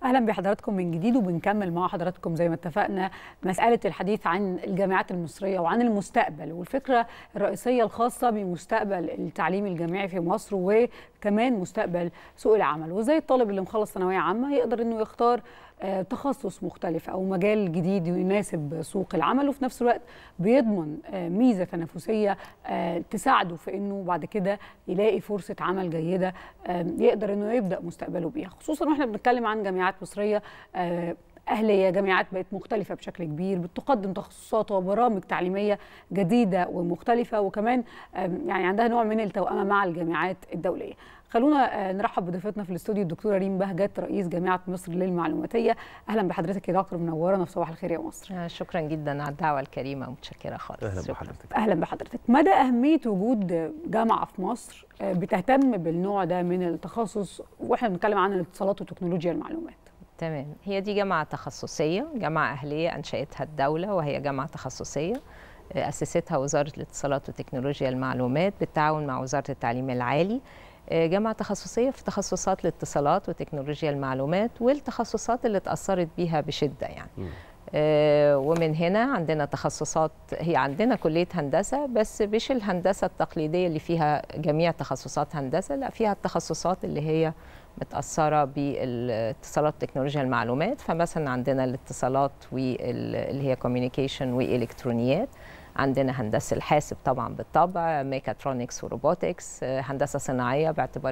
اهلا بحضراتكم من جديد وبنكمل مع حضراتكم زي ما اتفقنا مساله الحديث عن الجامعات المصريه وعن المستقبل والفكره الرئيسيه الخاصه بمستقبل التعليم الجامعي في مصر وكمان مستقبل سوق العمل وازاي الطالب اللي مخلص ثانويه عامه يقدر انه يختار آه، تخصص مختلف او مجال جديد يناسب سوق العمل وفي نفس الوقت بيضمن آه، ميزه تنافسيه آه، تساعده في انه بعد كده يلاقي فرصه عمل جيده يقدر انه يبدا مستقبله بيها خصوصا واحنا بنتكلم عن جامعات مصريه أهلية جامعات بقت مختلفة بشكل كبير بتقدم تخصصات وبرامج تعليمية جديدة ومختلفة وكمان يعني عندها نوع من التوأمة مع الجامعات الدولية خلونا نرحب بضيفتنا في الاستوديو الدكتوره ريم بهجت رئيس جامعه مصر للمعلوماتيه اهلا بحضرتك يا دكتور منورانا في صباح الخير يا مصر شكرا جدا على الدعوه الكريمه متشكره خالص اهلا بحضرتك اهلا بحضرتك مدى اهميه وجود جامعه في مصر بتهتم بالنوع ده من التخصص واحنا بنتكلم عن الاتصالات وتكنولوجيا المعلومات تمام هي دي جامعة تخصصية جامعة أهلية أنشأتها الدولة وهي جامعة تخصصية أسستها وزارة الاتصالات وتكنولوجيا المعلومات بالتعاون مع وزارة التعليم العالي جامعة تخصصية في تخصصات الاتصالات وتكنولوجيا المعلومات والتخصصات اللي اتأثرت بيها بشدة يعني م. ومن هنا عندنا تخصصات هي عندنا كلية هندسة بس مش الهندسة التقليدية اللي فيها جميع تخصصات هندسة لا فيها التخصصات اللي هي متأثرة بالاتصالات وتكنولوجيا المعلومات فمثلا عندنا الاتصالات واللي هي كوميونيكيشن والكترونيات عندنا هندسه الحاسب طبعا بالطبع ميكاترونكس وروبوتكس هندسه صناعيه باعتبار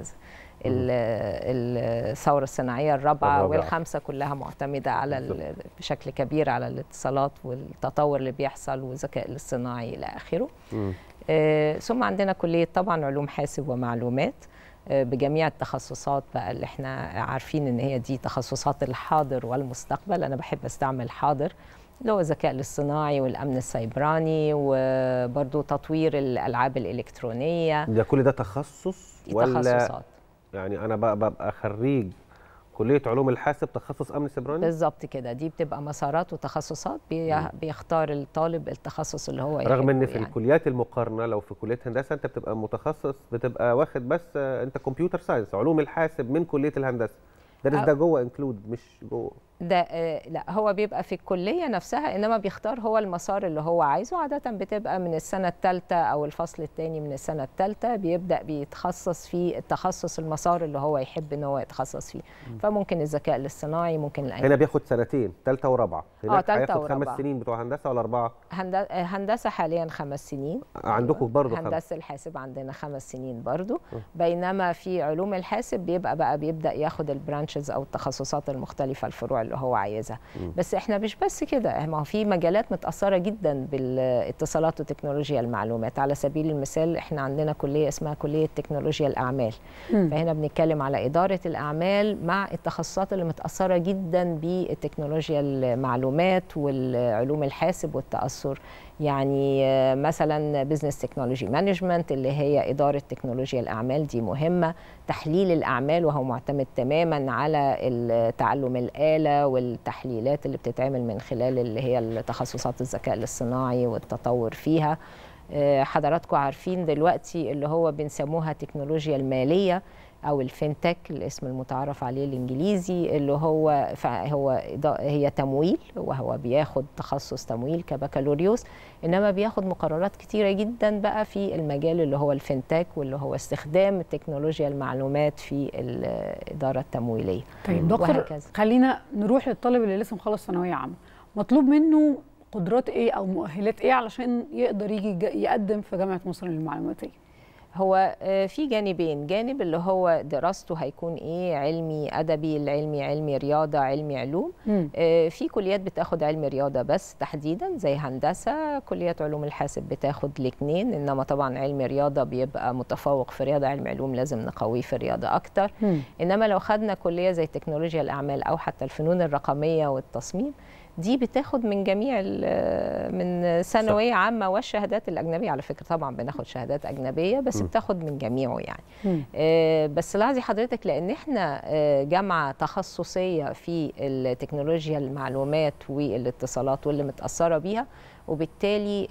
الثوره الصناعيه الرابعه الرابع. والخامسه كلها معتمده على بشكل كبير على الاتصالات والتطور اللي بيحصل والذكاء الاصطناعي الى اخره آه ثم عندنا كليه طبعا علوم حاسب ومعلومات بجميع التخصصات بقى اللي احنا عارفين ان هي دي تخصصات الحاضر والمستقبل انا بحب استعمل حاضر اللي هو الذكاء الاصطناعي والامن السيبراني وبرضه تطوير الالعاب الالكترونيه ده كل ده تخصص ولا تخصصات يعني انا ببقى خريج كليه علوم الحاسب تخصص امن سيبراني بالظبط كده دي بتبقى مسارات وتخصصات بي بيختار الطالب التخصص اللي هو رغم ان في يعني. الكليات المقارنه لو في كليه هندسه انت بتبقى متخصص بتبقى واخد بس انت كمبيوتر ساينس علوم الحاسب من كليه الهندسه ده ده جوه انكلود مش جوه ده آه لا هو بيبقى في الكليه نفسها انما بيختار هو المسار اللي هو عايزه عاده بتبقى من السنه الثالثه او الفصل الثاني من السنه الثالثه بيبدا بيتخصص في التخصص المسار اللي هو يحب ان هو يتخصص فيه م. فممكن الذكاء الاصطناعي ممكن الأنجل. هنا بياخد سنتين ثالثه ورابعه اه ثالثه ورابعه خمس سنين بتوع هندسه ولا اربعه هندسه حاليا خمس سنين عندكم برضه هندسه الحاسب عندنا خمس سنين برضه بينما في علوم الحاسب بيبقى بقى بيبدا ياخد البرانشز او التخصصات المختلفه الفروع اللي هو عايزها بس احنا مش بس كده ما هو في مجالات متاثره جدا بالاتصالات وتكنولوجيا المعلومات على سبيل المثال احنا عندنا كليه اسمها كليه تكنولوجيا الاعمال م. فهنا بنتكلم على اداره الاعمال مع التخصصات اللي متاثره جدا بالتكنولوجيا المعلومات والعلوم الحاسب والتاثر يعني مثلا بزنس تكنولوجي مانجمنت اللي هي اداره تكنولوجيا الاعمال دي مهمه تحليل الاعمال وهو معتمد تماما على تعلم الاله والتحليلات اللي بتتعمل من خلال اللي هي تخصصات الذكاء الاصطناعي والتطور فيها حضراتكم عارفين دلوقتي اللي هو بنسموها تكنولوجيا الماليه او الفinTech الاسم المتعارف عليه الانجليزي اللي هو هو هي تمويل وهو بياخد تخصص تمويل كبكالوريوس انما بياخد مقررات كتيره جدا بقى في المجال اللي هو الفinTech واللي هو استخدام تكنولوجيا المعلومات في الاداره التمويليه طيب دكتور خلينا نروح للطالب اللي لسه مخلص ثانويه عامه مطلوب منه قدرات ايه او مؤهلات ايه علشان يقدر يجي يقدم في جامعه مصر للمعلوماتيه هو في جانبين جانب اللي هو دراسته هيكون ايه علمي ادبي العلمي علمي رياضه علمي علوم م. في كليات بتاخد علم رياضه بس تحديدا زي هندسه كليات علوم الحاسب بتاخد الاثنين انما طبعا علم رياضه بيبقى متفوق في رياضه علم علوم لازم نقويه في الرياضه اكتر م. انما لو خدنا كليه زي تكنولوجيا الاعمال او حتى الفنون الرقميه والتصميم دي بتاخد من جميع من ثانويه عامه والشهادات الاجنبيه على فكره طبعا بناخد شهادات اجنبيه بس م. بتاخد من جميعه يعني آه بس لاحظي حضرتك لان احنا آه جامعه تخصصيه في التكنولوجيا المعلومات والاتصالات واللي متاثره بيها وبالتالي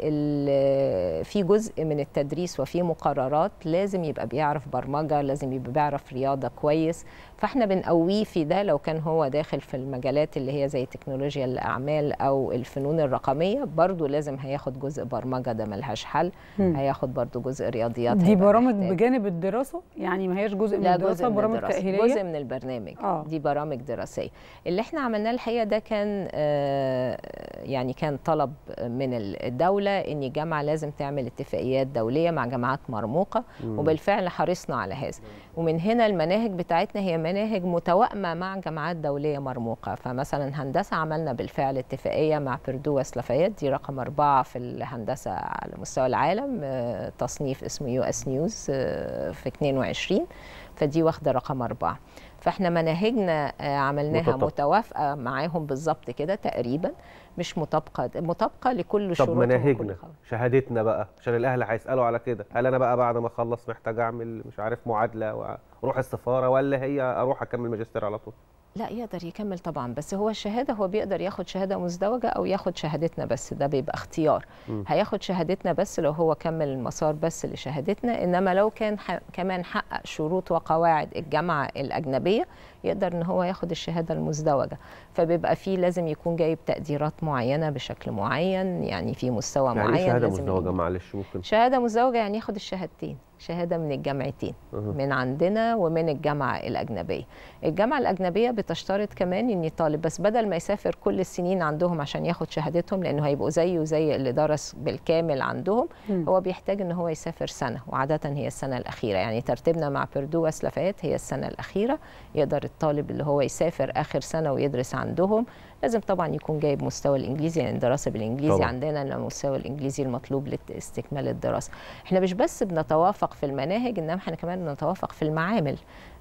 ال- في جزء من التدريس وفي مقررات لازم يبقى بيعرف برمجه لازم يبقى بيعرف رياضه كويس فاحنا بنقويه في ده لو كان هو داخل في المجالات اللي هي زي تكنولوجيا الاعمال او الفنون الرقميه برضو لازم هياخد جزء برمجه ده ملهاش حل مم. هياخد برضو جزء رياضيات دي هيبقى برامج محتاج. بجانب الدراسه يعني ما هياش جزء من لا الدراسه جزء من برامج الدراسة. تاهيليه جزء من البرنامج آه. دي برامج دراسيه اللي احنا عملناه الحقيقه ده كان آه، يعني كان طلب من الدوله ان الجامعه لازم تعمل اتفاقيات دوليه مع جامعات مرموقه وبالفعل حرصنا على هذا ومن هنا المناهج بتاعتنا هي مناهج متوائمه مع جامعات دوليه مرموقه فمثلا هندسه عملنا بالفعل اتفاقيه مع بردو وسلافيات دي رقم أربعة في الهندسه على مستوى العالم آه، تصنيف اسمه يو اس نيوز في 22 فدي واخده رقم أربعة فاحنا مناهجنا آه، عملناها متطابقة. متوافقه معاهم بالظبط كده تقريبا مش مطابقه مطابقه لكل طب شروطهم وكل مناهجنا خطوة. شهادتنا بقى عشان الاهل هيسالوا على كده هل انا بقى بعد ما اخلص محتاج اعمل مش عارف معادله واروح السفاره ولا هي اروح اكمل ماجستير على طول لا يقدر يكمل طبعا بس هو الشهاده هو بيقدر ياخد شهاده مزدوجه او ياخد شهادتنا بس ده بيبقى اختيار م. هياخد شهادتنا بس لو هو كمل المسار بس لشهادتنا انما لو كان ح... كمان حقق شروط وقواعد الجامعه الاجنبيه يقدر ان هو ياخد الشهاده المزدوجه فبيبقى فيه لازم يكون جايب تقديرات معينه بشكل معين يعني في مستوى يعني معين ايه شهاده لازم مزدوجه يكون- معلش ممكن شهاده مزدوجه يعني ياخد الشهادتين شهاده من الجامعتين أها. من عندنا ومن الجامعه الاجنبيه الجامعه الاجنبيه بتشترط كمان ان الطالب بس بدل ما يسافر كل السنين عندهم عشان ياخد شهادتهم لانه هيبقوا زيه زي اللي درس بالكامل عندهم مم. هو بيحتاج ان هو يسافر سنه وعاده هي السنه الاخيره يعني ترتيبنا مع بردو وسلافيات هي السنه الاخيره يقدر الطالب اللي هو يسافر اخر سنه ويدرس عندهم لازم طبعا يكون جايب مستوى الانجليزي يعني الدراسه بالانجليزي طبعاً. عندنا المستوى الانجليزي المطلوب لاستكمال الدراسه احنا مش بس بنتوافق في المناهج انما احنا كمان بنتوافق في المعامل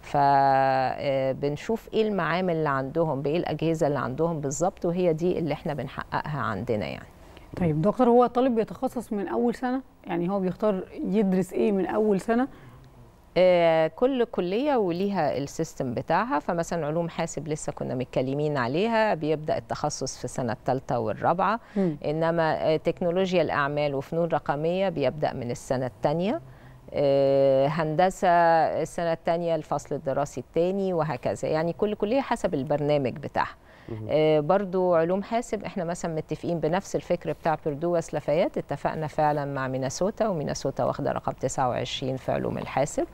فبنشوف ايه المعامل اللي عندهم بايه الاجهزه اللي عندهم بالظبط وهي دي اللي احنا بنحققها عندنا يعني طيب دكتور هو الطالب بيتخصص من اول سنه يعني هو بيختار يدرس ايه من اول سنه آه، كل كلية وليها السيستم بتاعها فمثلا علوم حاسب لسه كنا متكلمين عليها بيبدأ التخصص في السنة الثالثة والرابعة مم. إنما آه، تكنولوجيا الأعمال وفنون رقمية بيبدأ من السنة الثانية هندسة السنة الثانية الفصل الدراسي الثاني وهكذا يعني كل كلية حسب البرنامج بتاعها آه، برضو علوم حاسب احنا مثلا متفقين بنفس الفكر بتاع بردو وسلافيات اتفقنا فعلا مع ميناسوتا وميناسوتا واخده رقم 29 في علوم الحاسب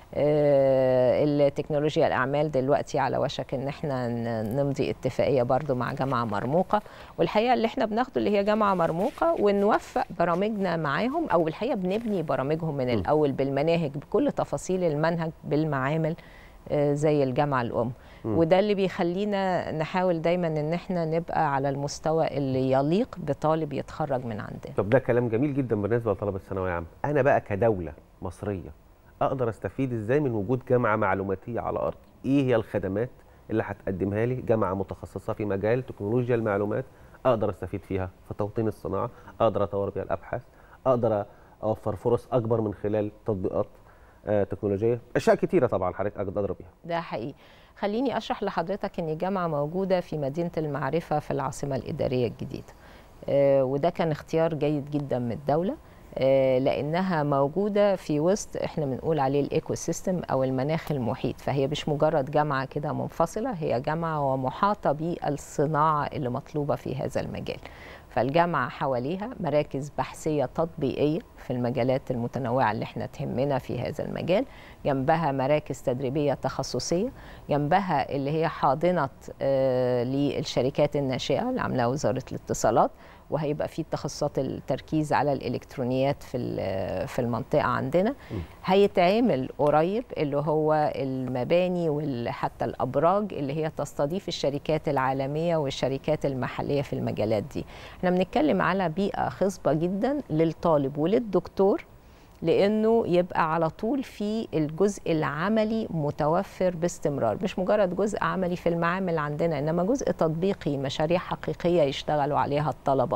آه، التكنولوجيا الاعمال دلوقتي على وشك ان احنا ن- نمضي اتفاقيه برضو مع جامعه مرموقه والحقيقه اللي احنا بناخده اللي هي جامعه مرموقه ونوفق برامجنا معاهم او الحقيقه بنبني برامجهم من الاول بالمناهج بكل تفاصيل المنهج بالمعامل آه، زي الجامعه الام وده اللي بيخلينا نحاول دايما ان احنا نبقى على المستوى اللي يليق بطالب يتخرج من عندنا طب ده كلام جميل جدا بالنسبه لطلبه الثانويه عامه انا بقى كدوله مصريه اقدر استفيد ازاي من وجود جامعه معلوماتيه على ارضي ايه هي الخدمات اللي هتقدمها لي جامعه متخصصه في مجال تكنولوجيا المعلومات اقدر استفيد فيها في توطين الصناعه اقدر اطور بيها الابحاث اقدر اوفر فرص اكبر من خلال تطبيقات آه، تكنولوجيه اشياء كتيره طبعا حضرتك اقدر بيها ده حقيقي خليني اشرح لحضرتك ان الجامعه موجوده في مدينه المعرفه في العاصمه الاداريه الجديده آه، وده كان اختيار جيد جدا من الدوله آه، لانها موجوده في وسط احنا بنقول عليه الايكو سيستم او المناخ المحيط فهي مش مجرد جامعه كده منفصله هي جامعه ومحاطه بالصناعه اللي مطلوبه في هذا المجال فالجامعة حواليها مراكز بحثية تطبيقية في المجالات المتنوعة اللي احنا تهمنا في هذا المجال جنبها مراكز تدريبية تخصصية جنبها اللي هي حاضنة آه للشركات الناشئة اللي عاملاها وزارة الاتصالات وهيبقى في تخصصات التركيز على الالكترونيات في ال- في المنطقه عندنا هيتعمل قريب اللي هو المباني وحتى الابراج اللي هي تستضيف الشركات العالميه والشركات المحليه في المجالات دي احنا بنتكلم على بيئه خصبه جدا للطالب وللدكتور لانه يبقى على طول في الجزء العملي متوفر باستمرار مش مجرد جزء عملي في المعامل عندنا انما جزء تطبيقي مشاريع حقيقيه يشتغلوا عليها الطلبه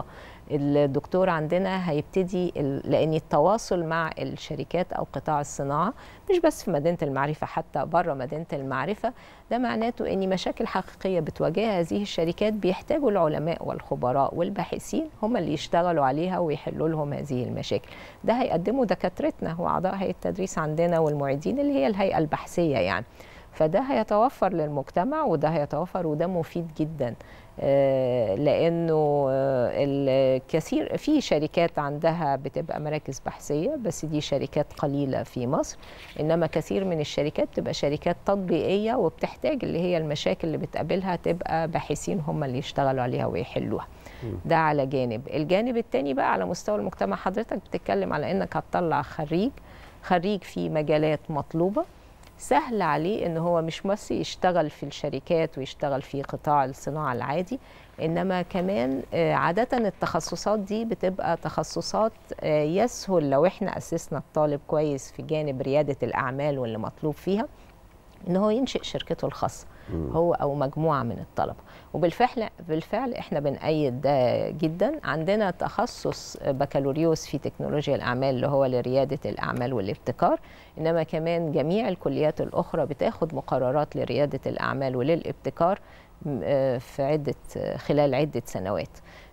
الدكتور عندنا هيبتدي لان التواصل مع الشركات او قطاع الصناعه مش بس في مدينه المعرفه حتى بره مدينه المعرفه ده معناته ان مشاكل حقيقيه بتواجهها هذه الشركات بيحتاجوا العلماء والخبراء والباحثين هم اللي يشتغلوا عليها ويحلوا لهم هذه المشاكل ده هيقدموا دكاترتنا واعضاء هيئه التدريس عندنا والمعيدين اللي هي الهيئه البحثيه يعني فده هيتوفر للمجتمع وده هيتوفر وده مفيد جدا لانه الكثير في شركات عندها بتبقى مراكز بحثيه بس دي شركات قليله في مصر انما كثير من الشركات بتبقى شركات تطبيقيه وبتحتاج اللي هي المشاكل اللي بتقابلها تبقى باحثين هم اللي يشتغلوا عليها ويحلوها ده على جانب الجانب الثاني بقى على مستوى المجتمع حضرتك بتتكلم على انك هتطلع خريج خريج في مجالات مطلوبه سهل عليه ان هو مش بس يشتغل في الشركات ويشتغل في قطاع الصناعه العادي انما كمان عاده التخصصات دي بتبقى تخصصات يسهل لو احنا اسسنا الطالب كويس في جانب رياده الاعمال واللي مطلوب فيها ان هو ينشئ شركته الخاصه هو او مجموعه من الطلبه وبالفعل بالفعل احنا بنأيد ده جدا عندنا تخصص بكالوريوس في تكنولوجيا الاعمال اللي هو لرياده الاعمال والابتكار انما كمان جميع الكليات الاخرى بتاخد مقررات لرياده الاعمال وللابتكار في عده خلال عده سنوات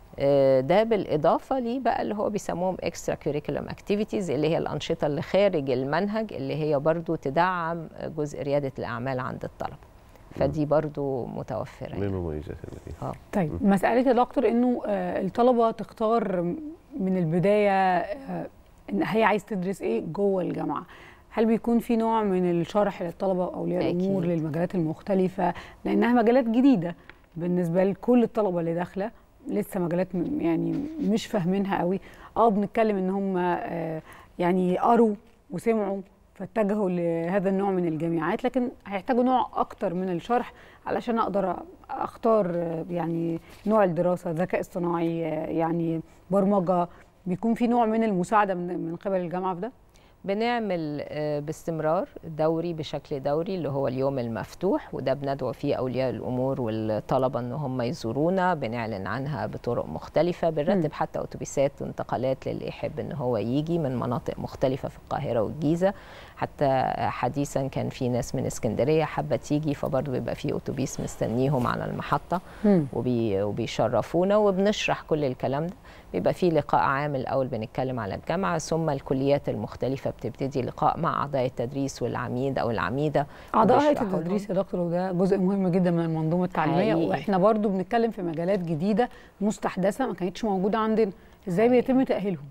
ده بالاضافه ليه بقى اللي هو بيسموهم اكسترا كوريكولم اكتيفيتيز اللي هي الانشطه اللي خارج المنهج اللي هي برضو تدعم جزء رياده الاعمال عند الطلبه فدي برضو متوفره من المميزات اه طيب مساله يا دكتور انه الطلبه تختار من البدايه ان هي عايز تدرس ايه جوه الجامعه هل بيكون في نوع من الشرح للطلبه واولياء الامور للمجالات المختلفه لانها مجالات جديده بالنسبه لكل الطلبه اللي داخله لسه مجالات يعني مش فاهمينها قوي اه بنتكلم ان هم آه يعني قروا وسمعوا فاتجهوا لهذا النوع من الجامعات لكن هيحتاجوا نوع اكتر من الشرح علشان اقدر اختار يعني نوع الدراسه ذكاء اصطناعي يعني برمجه بيكون في نوع من المساعده من قبل الجامعه في ده بنعمل باستمرار دوري بشكل دوري اللي هو اليوم المفتوح وده بندعو فيه اولياء الامور والطلبه ان هم يزورونا بنعلن عنها بطرق مختلفه بنرتب حتى اتوبيسات وانتقالات للي يحب ان هو يجي من مناطق مختلفه في القاهره والجيزه حتى حديثا كان في ناس من اسكندريه حابه تيجي فبرضه بيبقى في اتوبيس مستنيهم على المحطه وبي وبيشرفونا وبنشرح كل الكلام ده بيبقى في لقاء عام الاول بنتكلم على الجامعه ثم الكليات المختلفه بتبتدي لقاء مع اعضاء التدريس والعميد او العميده اعضاء هيئه التدريس يا دكتور وده جزء مهم جدا من المنظومه التعليميه حقيقي. واحنا برضو بنتكلم في مجالات جديده مستحدثه ما كانتش موجوده عندنا ازاي بيتم تاهيلهم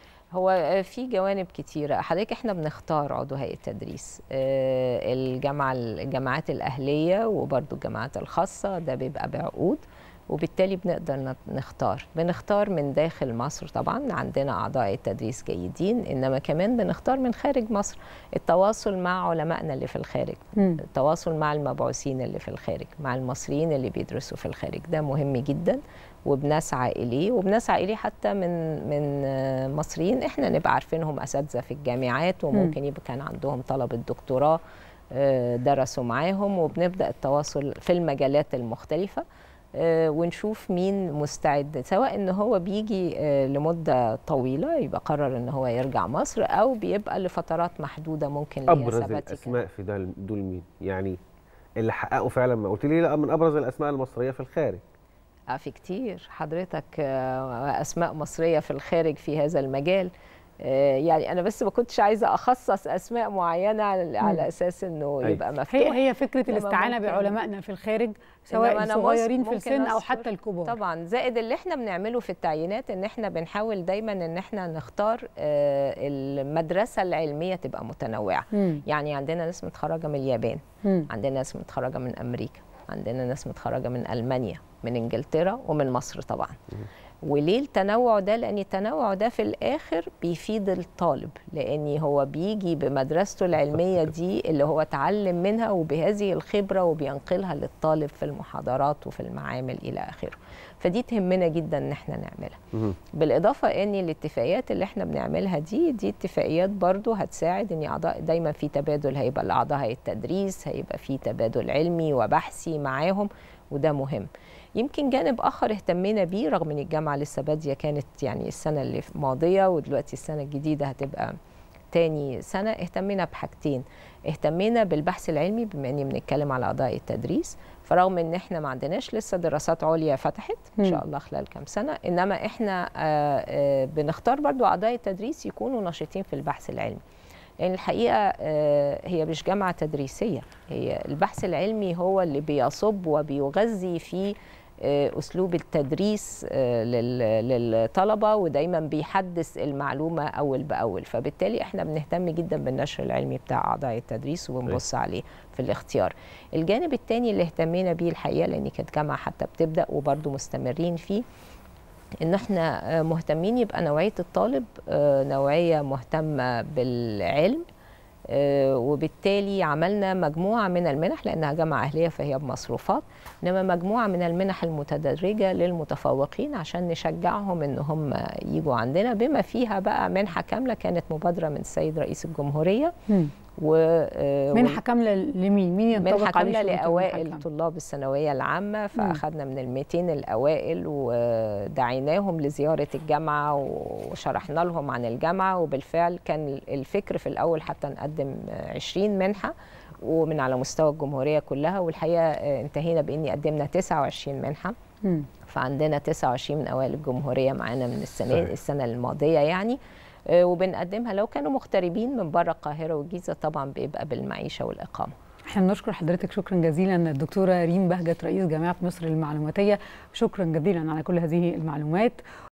هو في جوانب كتيرة حضرتك احنا بنختار عضو هيئة التدريس الجامعة الجامعات الأهلية وبرضو الجامعات الخاصة ده بيبقى بعقود وبالتالي بنقدر نختار بنختار من داخل مصر طبعا عندنا اعضاء التدريس جيدين انما كمان بنختار من خارج مصر التواصل مع علمائنا اللي في الخارج م. التواصل مع المبعوثين اللي في الخارج مع المصريين اللي بيدرسوا في الخارج ده مهم جدا وبنسعى اليه وبنسعى اليه حتى من من مصريين احنا نبقى عارفينهم اساتذه في الجامعات وممكن يبقى كان عندهم طلبه دكتوراه درسوا معاهم وبنبدا التواصل في المجالات المختلفه ونشوف مين مستعد سواء ان هو بيجي لمده طويله يبقى قرر ان هو يرجع مصر او بيبقى لفترات محدوده ممكن ابرز الاسماء في ده دول مين يعني اللي حققوا فعلا ما قلت لي لا من ابرز الاسماء المصريه في الخارج اه في كتير حضرتك اسماء مصريه في الخارج في هذا المجال يعني انا بس ما كنتش عايزه اخصص اسماء معينه على اساس انه يبقى مفتوح هي هي فكره الاستعانه بعلمائنا في الخارج سواء الصغيرين في السن او حتى الكبار طبعا زائد اللي احنا بنعمله في التعيينات ان احنا بنحاول دايما ان احنا نختار المدرسه العلميه تبقى متنوعه مم. يعني عندنا ناس متخرجه من اليابان مم. عندنا ناس متخرجه من امريكا عندنا ناس متخرجه من المانيا من انجلترا ومن مصر طبعا مم. وليه التنوع ده لان التنوع ده في الاخر بيفيد الطالب لان هو بيجي بمدرسته العلميه دي اللي هو اتعلم منها وبهذه الخبره وبينقلها للطالب في المحاضرات وفي المعامل الى اخره فدي تهمنا جدا ان احنا نعملها بالاضافه ان الاتفاقيات اللي احنا بنعملها دي دي اتفاقيات برضو هتساعد ان اعضاء دايما في تبادل هيبقى لاعضاء هيئه التدريس هيبقى في تبادل علمي وبحثي معاهم وده مهم يمكن جانب اخر اهتمينا بيه رغم ان الجامعه لسه باديه كانت يعني السنه اللي ماضيه ودلوقتي السنه الجديده هتبقى تاني سنه اهتمينا بحاجتين اهتمينا بالبحث العلمي بما اني بنتكلم على اعضاء التدريس فرغم ان احنا ما عندناش لسه دراسات عليا فتحت ان شاء الله خلال كام سنه انما احنا آآ آآ بنختار برضو اعضاء التدريس يكونوا نشيطين في البحث العلمي لان الحقيقه هي مش جامعه تدريسيه هي البحث العلمي هو اللي بيصب وبيغذي في اسلوب التدريس للطلبه ودايما بيحدث المعلومه اول باول فبالتالي احنا بنهتم جدا بالنشر العلمي بتاع اعضاء التدريس وبنبص عليه في الاختيار الجانب الثاني اللي اهتمينا بيه الحقيقه لان كانت جامعه حتى بتبدا وبرده مستمرين فيه ان احنا مهتمين يبقى نوعيه الطالب نوعيه مهتمه بالعلم وبالتالي عملنا مجموعة من المنح لأنها جامعة أهلية فهي بمصروفات إنما مجموعة من المنح المتدرجة للمتفوقين عشان نشجعهم إن هم يجوا عندنا بما فيها بقى منحة كاملة كانت مبادرة من السيد رئيس الجمهورية و منحه كامله لمين؟ مين ينطبق منحه كامله لاوائل طلاب الثانويه العامه فاخذنا من ال 200 الاوائل ودعيناهم لزياره الجامعه وشرحنا لهم عن الجامعه وبالفعل كان الفكر في الاول حتى نقدم 20 منحه ومن على مستوى الجمهوريه كلها والحقيقه انتهينا باني قدمنا 29 منحه م. فعندنا 29 من اوائل الجمهوريه معانا من السنه السنه الماضيه يعني وبنقدمها لو كانوا مغتربين من بره القاهره والجيزه طبعا بيبقى بالمعيشه والاقامه. احنا بنشكر حضرتك شكرا جزيلا الدكتوره ريم بهجت رئيس جامعه مصر للمعلوماتيه شكرا جزيلا على كل هذه المعلومات